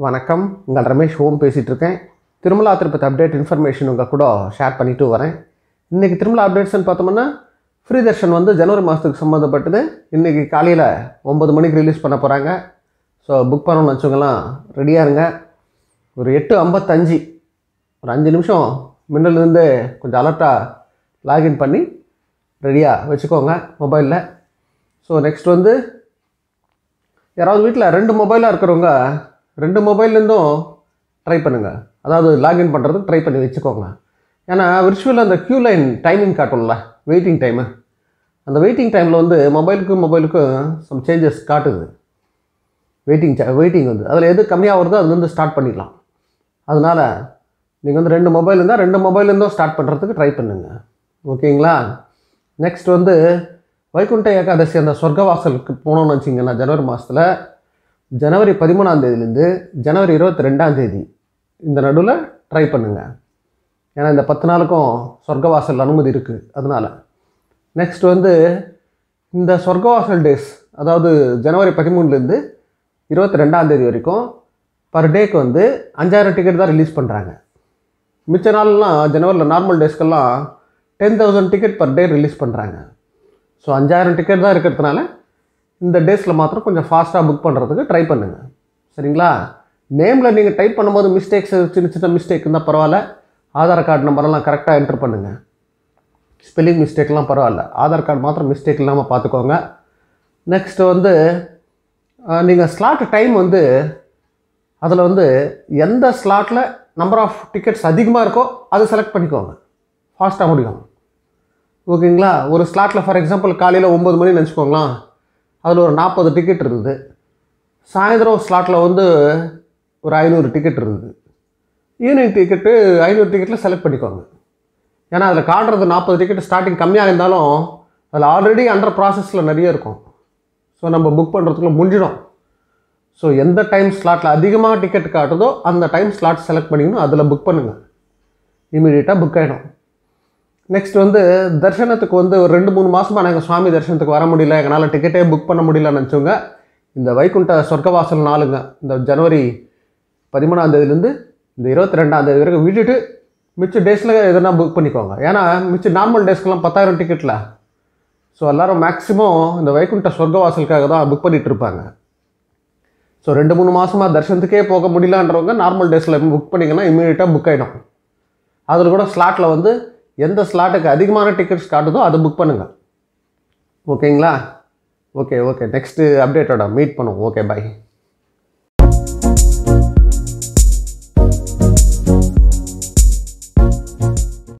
வணக்கம் உங்கள் ரமேஷ் ஹோம் பேசிகிட்டு இருக்கேன் திருமலா திருப்பதி அப்டேட் இன்ஃபர்மேஷன் உங்கள் கூட ஷேர் பண்ணிட்டு வரேன் இன்றைக்கி திருமலா அப்டேட்ஸ்னு பார்த்தோம்னா ஃப்ரீ தர்ஷன் வந்து ஜனவரி மாதத்துக்கு சம்மந்தப்பட்டது இன்றைக்கி காலையில் ஒம்பது மணிக்கு ரிலீஸ் பண்ண போகிறாங்க ஸோ புக் பண்ணணும்னு வச்சவங்கலாம் ரெடியாக இருங்க ஒரு எட்டு ஐம்பத்தஞ்சு ஒரு அஞ்சு நிமிஷம் முன்னிலிருந்து கொஞ்சம் அலர்ட்டாக லாகின் பண்ணி ரெடியாக வச்சுக்கோங்க மொபைலில் ஸோ நெக்ஸ்ட் வந்து யாராவது வீட்டில் ரெண்டு மொபைலாக இருக்கிறவங்க ரெண்டு மொபைல்லேருந்தும் ட்ரை பண்ணுங்கள் அதாவது லாகின் பண்ணுறதுக்கு ட்ரை பண்ணி வச்சுக்கோங்க ஏன்னா விர்ச்சுவல் அந்த க்யூ லைன் டைமிங் காட்டும்ல வெயிட்டிங் டைமு அந்த வெயிட்டிங் டைமில் வந்து மொபைலுக்கும் மொபைலுக்கும் சம் சேஞ்சஸ் காட்டுது வெயிட்டிங் வெயிட்டிங் வந்து அதில் எது கம்மியாக வருதோ அதுலேருந்து ஸ்டார்ட் பண்ணிடலாம் அதனால் நீங்கள் வந்து ரெண்டு மொபைல் இருந்தால் ரெண்டு மொபைல்லேருந்தும் ஸ்டார்ட் பண்ணுறதுக்கு ட்ரை பண்ணுங்கள் ஓகேங்களா நெக்ஸ்ட் வந்து வைகுண்ட ஏகாதசி அந்த சொர்க்கவாசலுக்கு போனோம்னு வச்சிங்கன்னா ஜனவரி மாதத்தில் ஜனவரி பதிமூணாம் தேதியிலேருந்து ஜனவரி இருபத்தி ரெண்டாம் தேதி இந்த நடுவில் ட்ரை பண்ணுங்கள் ஏன்னா இந்த பத்து நாளுக்கும் சொர்க்கவாசல் அனுமதி இருக்குது அதனால் நெக்ஸ்ட் வந்து இந்த சொர்க்கவாசல் டேஸ் அதாவது ஜனவரி பதிமூணுலேருந்து இருபத்தி ரெண்டாம் தேதி வரைக்கும் பர் டேக்கு வந்து அஞ்சாயிரம் டிக்கெட் தான் ரிலீஸ் பண்ணுறாங்க மிச்ச நாள்லாம் ஜனவரியில் நார்மல் டேஸ்க்கெல்லாம் ten thousand ticket per day release பண்ணுறாங்க ஸோ அஞ்சாயிரம் டிக்கெட் தான் இருக்கிறதுனால இந்த டேஸில் மாத்திரம் கொஞ்சம் ஃபாஸ்ட்டாக புக் பண்ணுறதுக்கு ட்ரை பண்ணுங்கள் சரிங்களா நேமில் நீங்கள் டைப் பண்ணும்போது மிஸ்டேக்ஸ் சின்ன சின்ன மிஸ்டேக் இருந்தால் பரவாயில்ல ஆதார் கார்டு நம்பரெல்லாம் கரெக்டாக என்ட்ரு பண்ணுங்கள் ஸ்பெல்லிங் மிஸ்டேக்லாம் பரவாயில்ல ஆதார் கார்டு மாத்திரம் மிஸ்டேக் இல்லாமல் பார்த்துக்கோங்க நெக்ஸ்ட்டு வந்து நீங்கள் ஸ்லாட் டைம் வந்து அதில் வந்து எந்த ஸ்லாட்டில் நம்பர் ஆஃப் டிக்கெட்ஸ் அதிகமாக இருக்கோ அது செலக்ட் பண்ணிக்கோங்க ஃபாஸ்ட்டாக முடியும் ஓகேங்களா ஒரு ஸ்லாட்டில் ஃபார் எக்ஸாம்பிள் காலையில் ஒம்பது மணின்னு வச்சுக்கோங்களேன் அதில் ஒரு நாற்பது டிக்கெட் இருந்தது சாயந்தரம் ஸ்லாட்டில் வந்து ஒரு ஐநூறு டிக்கெட் இருந்தது ஈவினிங் டிக்கெட்டு ஐநூறு டிக்கெட்டில் செலக்ட் பண்ணிக்கோங்க ஏன்னா அதில் காட்டுறது நாற்பது டிக்கெட் ஸ்டார்டிங் கம்மியாக இருந்தாலும் அதில் ஆல்ரெடி அண்டர் ப்ராசஸில் நிறைய இருக்கும் ஸோ நம்ம புக் பண்ணுறதுக்குள்ள முடிஞ்சிடும் ஸோ எந்த டைம் ஸ்லாட்டில் அதிகமாக டிக்கெட் காட்டுதோ அந்த டைம் ஸ்லாட் செலக்ட் பண்ணிக்கணும் அதில் புக் பண்ணுங்கள் இமீடியட்டாக புக் ஆகிடும் நெக்ஸ்ட் வந்து தர்ஷனத்துக்கு வந்து ஒரு ரெண்டு மூணு மாதமாக நாங்கள் சுவாமி தரிசனத்துக்கு வர முடியல எங்களால் டிக்கெட்டே புக் பண்ண முடியலன்னு நினச்சவங்க இந்த வைகுண்ட சொர்க்கவாசல் நாளுங்க இந்த ஜனவரி பதிமூணாம் தேதியிலேருந்து இந்த இருபத்தி ரெண்டாம் தேதி வரைக்கும் விட்டுட்டு மிச்ச டேஸில் எதனா புக் பண்ணிக்கோங்க ஏன்னா மிச்ச நார்மல் டேஸ்க்கெலாம் பத்தாயிரம் டிக்கெட்டில் ஸோ எல்லோரும் மேக்ஸிமம் இந்த வைகுண்ட சொர்க்கவாசலுக்காக தான் புக் பண்ணிகிட்டு இருப்பாங்க ஸோ ரெண்டு மூணு மாதமாக தர்ஷனத்துக்கே போக முடியலன்றவங்க நார்மல் டேஸில் புக் பண்ணிங்கன்னா இமீடியட்டாக புக் ஆகிடும் அதில் கூட ஸ்லாட்டில் வந்து எந்த ஸ்லாட்டுக்கு அதிகமான டிக்கெட்ஸ் காட்டுதோ அதை புக் பண்ணுங்கள் ஓகேங்களா ஓகே ஓகே நெக்ஸ்ட்டு அப்டேட்டோட மீட் பண்ணுவோம் ஓகே பை